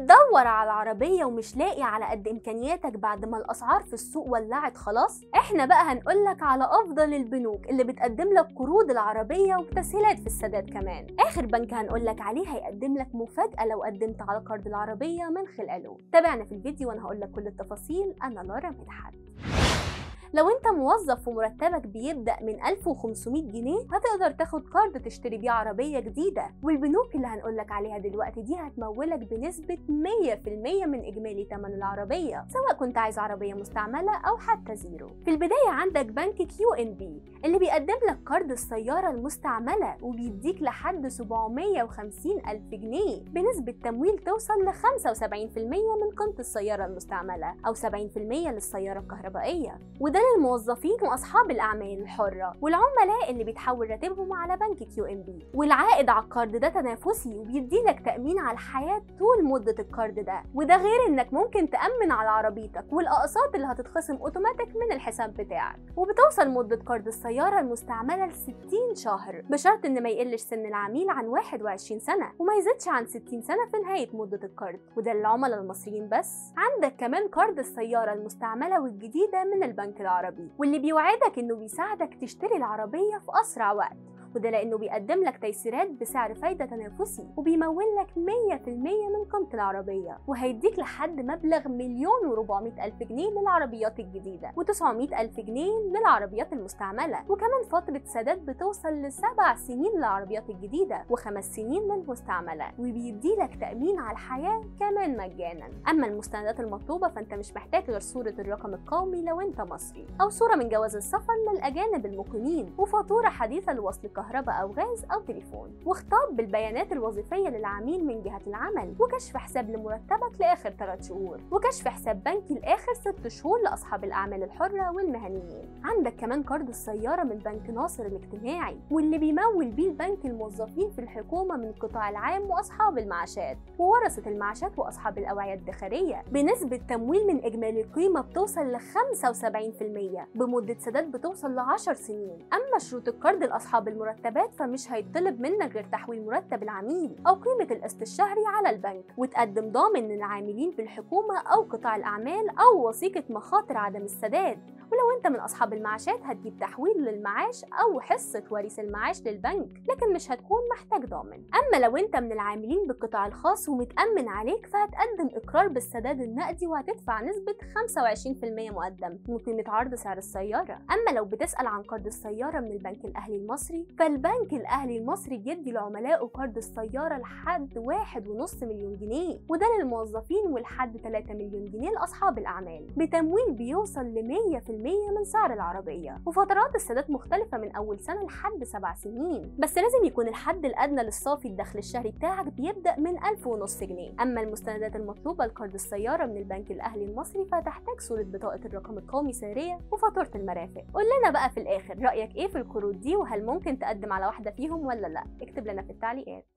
بتدور على العربية ومش لاقي على قد إمكانياتك بعد ما الأسعار في السوق ولعت خلاص؟ إحنا بقى هنقولك على أفضل البنوك اللي بتقدم لك قروض العربية وتسهيلات في السداد كمان آخر بنك هنقولك عليه هيقدم لك مفاجأة لو قدمت على قرض العربية من خلاله تابعنا في الفيديو وأنا هقولك كل التفاصيل أنا لارا مدحت لو انت موظف ومرتبك بيبدأ من 1500 جنيه هتقدر تاخد كارد تشتري بيه عربية جديدة والبنوك اللي هنقولك عليها دلوقتي دي هتمولك بنسبة 100% من إجمالي تمن العربية سواء كنت عايز عربية مستعملة أو حتى زيرو في البداية عندك بنك كيو ان بي اللي بيقدم لك كارد السيارة المستعملة وبيديك لحد 750 ألف جنيه بنسبة تمويل توصل ل 75% من قيمة السيارة المستعملة أو 70% للسيارة الكهربائية وده للموظفين واصحاب الاعمال الحره والعملاء اللي بيتحول راتبهم على بنك كيو ام بي والعائد على الكارد ده تنافسي وبيديلك تامين على الحياه طول مده الكارد ده وده غير انك ممكن تامن على عربيتك والاقساط اللي هتتخصم اوتوماتيك من الحساب بتاعك وبتوصل مده كارد السياره المستعمله ل 60 شهر بشرط ان ما يقلش سن العميل عن 21 سنه وما يزيدش عن 60 سنه في نهايه مده الكارد وده للعملاء المصريين بس عندك كمان كارد السياره المستعمله والجديده من البنك العربي واللي بيوعدك انه بيساعدك تشتري العربية في أسرع وقت وده لأنه بيقدم لك تيسيرات بسعر فايدة تنافسي وبيمول لك 100% من قيمة العربية وهيديك لحد مبلغ مليون و400 ألف جنيه للعربيات الجديدة و900 ألف جنيه للعربيات المستعملة وكمان فترة سداد بتوصل لسبع سنين للعربيات الجديدة وخمس سنين للمستعملة وبيديلك تأمين على الحياة كمان مجانا أما المستندات المطلوبة فأنت مش محتاج غير صورة الرقم القومي لو أنت مصري أو صورة من جواز السفر للأجانب المقيمين وفاتورة حديثة لوصل كهرباء أو غاز أو تليفون واخطاب بالبيانات الوظيفية للعميل من جهة العمل وكشف حساب لمرتبك لآخر 3 شهور وكشف حساب بنكي لآخر 6 شهور لأصحاب الأعمال الحرة والمهنيين عندك كمان كارد السيارة من بنك ناصر الاجتماعي واللي بيمول بيه البنك الموظفين في الحكومة من القطاع العام وأصحاب المعاشات وورثة المعاشات وأصحاب الأوعية الداخلية بنسبة تمويل من إجمالي القيمة بتوصل ل 75% بمدة سداد بتوصل ل 10 سنين أما شروط الكارد لأصحاب المرتبات فمش هيطلب منك غير تحويل مرتب العميل أو قيمة القسط الشهري على البنك وتقدم ضامن للعاملين في الحكومة أو قطاع الأعمال أو وثيقة مخاطر عدم السداد ولو انت من اصحاب المعاشات هتجيب تحويل للمعاش او حصه وريث المعاش للبنك لكن مش هتكون محتاج ضامن اما لو انت من العاملين بالقطاع الخاص ومتامن عليك فهتقدم اقرار بالسداد النقدي وهتدفع نسبه 25% مقدم من قيمه عرض سعر السياره اما لو بتسال عن قرض السياره من البنك الاهلي المصري فالبنك الاهلي المصري بيدي لعملائه قرض السياره لحد 1.5 مليون جنيه وده للموظفين ولحد 3 مليون جنيه لاصحاب الاعمال بتمويل بيوصل ل 100% من سعر العربية وفترات السداد مختلفة من أول سنة لحد سبع سنين بس لازم يكون الحد الأدنى للصافي الدخل الشهري بتاعك بيبدأ من 1000 ونص جنيه أما المستندات المطلوبة لقرض السيارة من البنك الأهلي المصري فتحتاج صورة بطاقة الرقم القومي سارية وفاتورة المرافق قول لنا بقى في الآخر رأيك إيه في القروض دي وهل ممكن تقدم على واحدة فيهم ولا لأ اكتب لنا في التعليقات